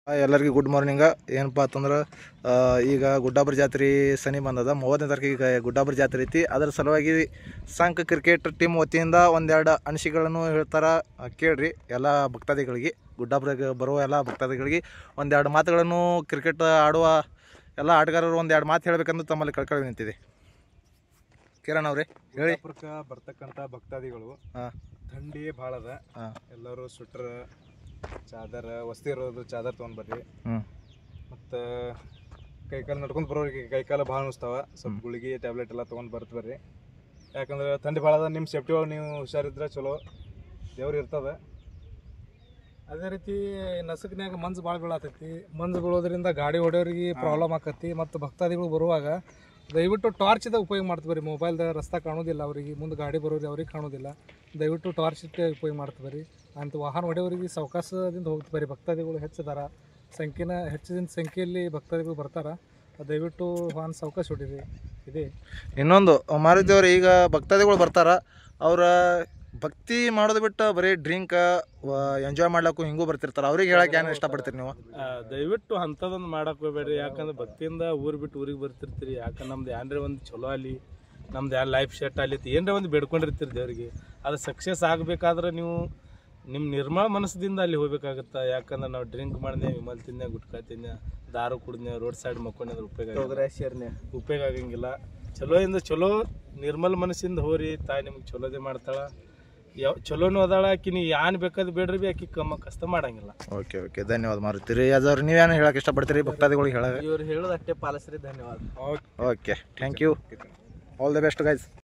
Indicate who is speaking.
Speaker 1: ಎಲ್ಲರಿಗೂ good morning ಏನಪ್ಪ ಅಂತಂದ್ರೆ ಆ, ಈಗ ಗುಡ್ಡಾಬರ್ ಜಾತ್ರೆ ಸನಿ ಬಂದದ ಮೂವತ್ತನೇ ತಾರೀಕಿಗೆ ಗುಡ್ಡಾಬರ್ ಜಾತ್ರೆ ಐತಿ ಅದರ ಸಲುವಾಗಿ ಸಂಘ ಕ್ರಿಕೆಟ್ ಟೀಮ್ ವತಿಯಿಂದ ಒಂದೆರಡು ಅನಿಸಿಕೆಗಳನ್ನು ಹೇಳ್ತಾರ ಆ, ಕೇಳ್ರಿ ಎಲ್ಲ ಭಕ್ತಾದಿಗಳಿಗೆ ಗುಡ್ಡಾಬರಿಗೆ ಬರುವ ಎಲ್ಲ ಭಕ್ತಾದಿಗಳಿಗೆ ಒಂದೆರಡು ಮಾತುಗಳನ್ನು ಕ್ರಿಕೆಟ್ ಆಡುವ ಎಲ್ಲ ಆಟಗಾರರು ಒಂದೆರಡು ಮಾತು ಹೇಳಬೇಕಂದು ತಮ್ಮಲ್ಲಿ ಕಳ್ಕೊಳ್ಳಿ ನಿಂತಿದೆ ಕಿರಣ್ ಅವ್ರೆ ಹೇಳಿ
Speaker 2: ಬಿಜಾಪುರಕ್ಕ ಬರ್ತಕ್ಕಂಥ ಭಕ್ತಾದಿಗಳು
Speaker 1: ಹಾಂ
Speaker 2: ಥಂಡಿ ಭಾಳ ಅದ
Speaker 1: ಹಾಂ
Speaker 2: ಎಲ್ಲರೂ ಸ್ವೆಟ್ರ್ ಚಾದರ್ ವಸ್ತಿ ಇರೋದು ಚಾದರ್ ತೊಗೊಂಡ್ ಬರ್ರಿ
Speaker 1: ಹ್ಞೂ
Speaker 2: ಮತ್ತು ಕೈಕಾಲು ನಡ್ಕೊಂಡ್ ಬರೋರಿಗೆ ಕೈಕಾಲು ಭಾಳ ಅನಿಸ್ತಾವ ಸ್ವಲ್ಪ ಗುಳಿಗೆ ಟ್ಯಾಬ್ಲೆಟ್ ಎಲ್ಲ ತೊಗೊಂಡ್ ಬರ್ತ ಬರ್ರಿ ಯಾಕಂದ್ರೆ ಥಂಡಿ ಭಾಳ ಅದ ನಿಮ್ಮ ಸೇಫ್ಟಿ ಒಳಗೆ ನೀವು ಹುಷಾರಿದ್ರೆ ಚಲೋ ದೇವ್ರು ಇರ್ತದ
Speaker 3: ಅದೇ ರೀತಿ ನಸುಕಿನ್ಯಾಗ ಮಂಜು ಭಾಳ ಬೀಳತೈತಿ ಮಂಜು ಬೀಳೋದ್ರಿಂದ ಗಾಡಿ ಹೊಡೆಯೋರಿಗೆ ಪ್ರಾಬ್ಲಮ್ ಆಕತಿ ಮತ್ತು ಭಕ್ತಾದಿಗಳು ಬರುವಾಗ ದಯವಿಟ್ಟು ಟಾರ್ಚ್ದ ಉಪಯೋಗ ಮಾಡ್ತೀವಿ ಮೊಬೈಲ್ದಾಗ ರಸ್ತೆ ಕಾಣೋದಿಲ್ಲ ಅವರಿಗೆ ಮುಂದೆ ಗಾಡಿ ಬರೋದು ಅವ್ರಿಗೆ ಕಾಣೋದಿಲ್ಲ ದಯವಿಟ್ಟು ಟಾರ್ಚ್ ಇಟ್ಟೆ ಉಪಯೋಗ ಮಾಡ್ತೀವಿ ಅಂತ ವಾಹನ ಹೊಡೆಯೋರಿಗೆ ಸಾವಕಾಶದಿಂದ ಹೋಗ್ತೀವಿ ಭಕ್ತಾದಿಗಳು ಹೆಚ್ಚಿದಾರ ಸಂಖ್ಯೆನ ಹೆಚ್ಚಿನ ಸಂಖ್ಯೆಯಲ್ಲಿ ಭಕ್ತಾದಿಗಳು ಬರ್ತಾರ ದಯವಿಟ್ಟು ವಾಹನ ಸಾವಕಾಶ ಹೊಡೀರಿ ಇದೆ
Speaker 1: ಇನ್ನೊಂದು ಮಾರುತಿಯವ್ರು ಈಗ ಭಕ್ತಾದಿಗಳು ಬರ್ತಾರ ಅವ್ರ ಭಕ್ತಿ ಮಾಡೋದು ಬಿಟ್ಟು ಬರೀ ಡ್ರಿಂಕ್ ಎಂಜಾಯ್ ಮಾಡ್ಲಕ್ಕೂ ಹಿಂಗೂ ಬರ್ತಿರ್ತಾರ ಅವ್ರಿಗೆ ಹೇಳಕ್ಕೆ ಏನು ಇಷ್ಟಪಡ್ತೀರಿ ನೀವು
Speaker 4: ಆ, ದಯವಿಟ್ಟು ಅಂಥದೊಂದು ಮಾಡಕ್ ಹೋಗ್ಬೇಡ್ರಿ ಯಾಕಂದ್ರೆ ಭಕ್ತಿಯಿಂದ ಊರ್ ಬಿಟ್ಟು ಊರಿಗೆ ಬರ್ತಿರ್ತೀರಿ ಯಾಕಂದ್ರೆ ನಮ್ದು ಏನ್ರ ಒಂದು ಚಲೋ ಅಲ್ಲಿ ನಮ್ದು ಯಾರು ಲೈಫ್ ಸೆಟ್ ಅಲ್ಲಿ ಏನ್ರ ಒಂದು ಬೇಡ್ಕೊಂಡಿರ್ತೀರಿ ದೇವ್ರಿಗೆ ಅದು ಸಕ್ಸಸ್ ಆಗಬೇಕಾದ್ರೆ ನೀವು ನಿಮ್ಮ ನಿರ್ಮಲ ಮನಸ್ಸಿಂದ ಅಲ್ಲಿ ಹೋಗ್ಬೇಕಾಗತ್ತೆ ಯಾಕಂದ್ರೆ ನಾವು ಡ್ರಿಂಕ್ ಮಾಡಿದೆ ವಿಮಲ್ ತಿಂದೆ ಗುಟ್ಕಾ ತಿಂದೆ ದಾರು ಕುಡಿದ್ನೆ ರೋಡ್ ಸೈಡ್ ಮಕ್ಕೊಂಡೆ ಅದ್ರ ಉಪಯೋಗ ಆಗಿಲ್ಲ. ಉಪಯೋಗ ಆಗಂಗಿಲ್ಲ ಚಲೋ ಇಂದ ಚಲೋ ನಿರ್ಮಲ ಮನಸ್ಸಿಂದ ಹೋರಿ ತಾಯಿ ನಿಮ್ಗೆ ಚಲೋದೇ ಮಾಡ್ತಾಳ ಯಾವ ಚಲೋನು ಅದಾಳ ಆಕಿ ನೀವು ಯಾನ್ ಬೇಕಾದ್ ಬೇಡ್ರಿ ಬಿ ಆಕಿ ಕಮ್ಮ ಕಷ್ಟ ಮಾಡಂಗಿಲ್ಲ
Speaker 1: ಓಕೆ ಓಕೆ ಧನ್ಯವಾದ ಮಾರುತಿ ರೀ ಅದ್ರ ನೀವೇನು ಹೇಳಕ್ಕೆ ಇಷ್ಟಪಡ್ತೀರಿ ಭಕ್ತಾದಿಗಳಿಗೆ ಹೇಳಕ್ಕೆ
Speaker 4: ಇವ್ರು ಹೇಳೋದು ಅಷ್ಟೇ ಪಾಲಿಸ್ರಿ ಧನ್ಯವಾದ
Speaker 1: okay thank you all the best guys